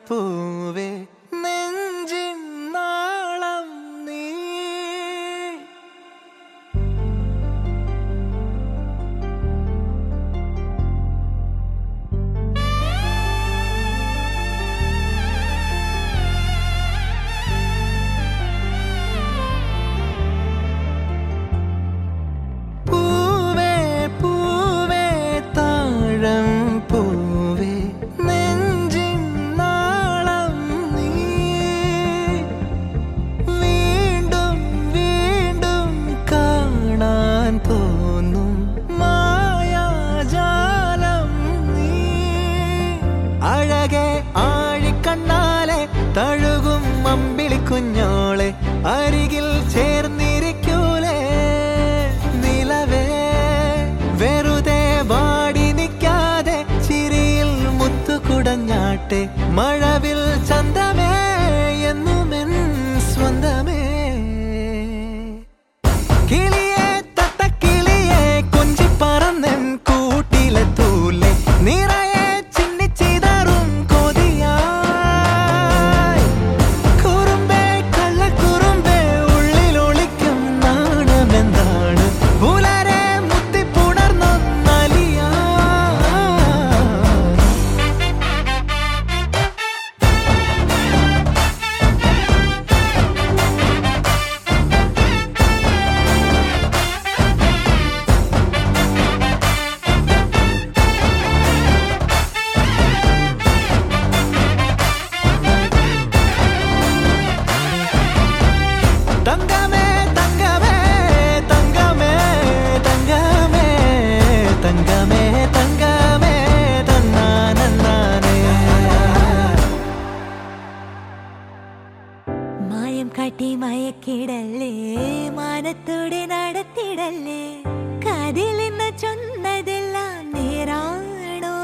പൂവേ നെഞ്ചിൻ നാളം നീ പൂവേ പൂവേ താഴം പൂവേ നെഞ്ചിൻ നാളം നീ വീണ്ടും വീണ്ടും കാണാൻ തോന്നും മായാജാലം നീ അഴകെ ആഴിക്കണ്ണാലെ തഴുകും അമ്പിളി കുഞ്ഞോളെ അരികിൽ ചേർന്നിരിക്കൂലേ നിലവേ വെറുതെ വാടി നിൽക്കാതെ ചിരിയിൽ മുത്തുകുടഞ്ഞാട്ടെ മഴവിൽ ചന്തമേ എന്നുമെൻ സ്വന്തമേ കിളിയെ തത്തക്കിളിയെ കൊഞ്ചി പറന്നൻ കൂട്ടിലെത്തൂലെ നിറയെ ചിന്നിച്ചിതറും കൊതിയായി കുറുമ്പേ കള്ളക്കുറുമ്പേ ഉള്ളിലൊളിക്കും നാണമെന്താണ് പുലരെ മുത്തിപ്പുണർന്നൊന്നലിയാ തങ്കമേ തങ്കമേ തങ്കമേ തങ്കമേ തങ്കമേ തങ്കമേ തന്നാനന്നാനേ മായം കാട്ടി മയക്കിടല്ലേ മാനത്തോടെ നടത്തിടല്ലേ കാതിൽ നിന്ന് ചൊന്നതെല്ലാം നേരാണോ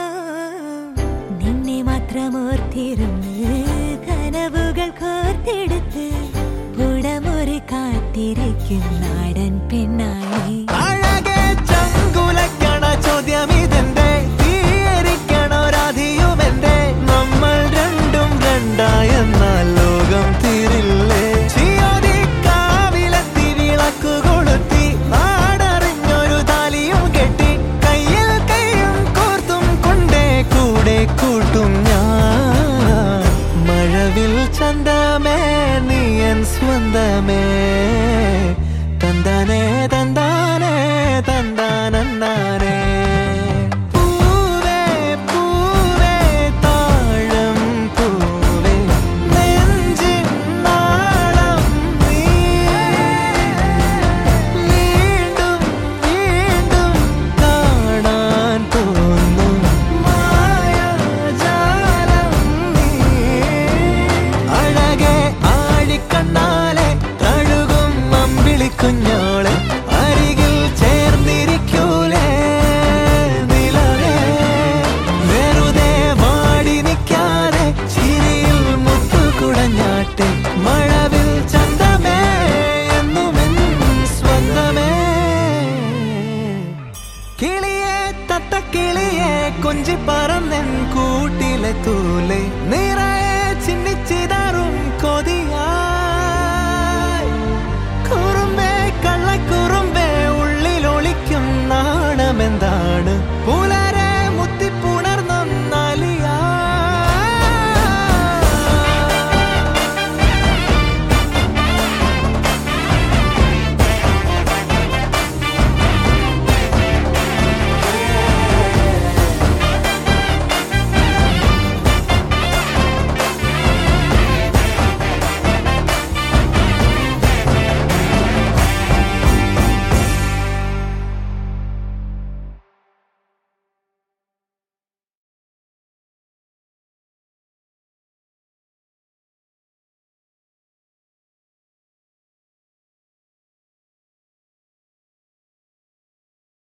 നിന്നെ മാത്രം ഓർത്തിരുന്ന് കനവുകൾ കോർത്തെടുത്ത് പുടമുറി കാത്തിരിക്കും നാടൻ പെണ്ണായി അഴകെ ചങ്കുലക്കണ ചോദ്യമിതെന്റെ തീയരിക്കണ രാധിയുമെന്റെ നമ്മൾ രണ്ടും രണ്ടായെന്നാൽ ലോകം തീരില്ലേ ചിയോതി കാവിലെത്തി വിളക്കു കൊളുത്തി നാടറിഞ്ഞൊരു താലിയും കെട്ടി കയ്യിൽ കൈയും കോർത്തും കൊണ്ടേ കൂടെ കൂട്ടും ഞാൻ മഴവിൽ ചന്തമേ നീയൻ സ്വന്തമേ തന്താനേ തന്താനേ തന്താനന്താനേ പൂവേ പൂവേ താഴം പൂവേ നെഞ്ചിൻ നാളം നീ വീണ്ടും വീണ്ടും കാണാൻ തോന്നും മായാജാലം നീ അഴകെ ആഴിക്കണ്ണാലെ തഴുകും അമ്പിളി കുഞ്ഞോളെ അരികിൽ ചേർന്നിരിക്കൂലേ നിലവേ വെറുതെ വാടി നിൽക്കാതെ ചിരിയിൽ മുത്തുകുടഞ്ഞാട്ടെ മഴവിൽ ചന്തമേ എന്നുമെൻ സ്വന്തമേ കിളിയെ തത്തക്കിളിയെ കൊഞ്ചി പറന്നെൻ കൂട്ടിലെത്തൂ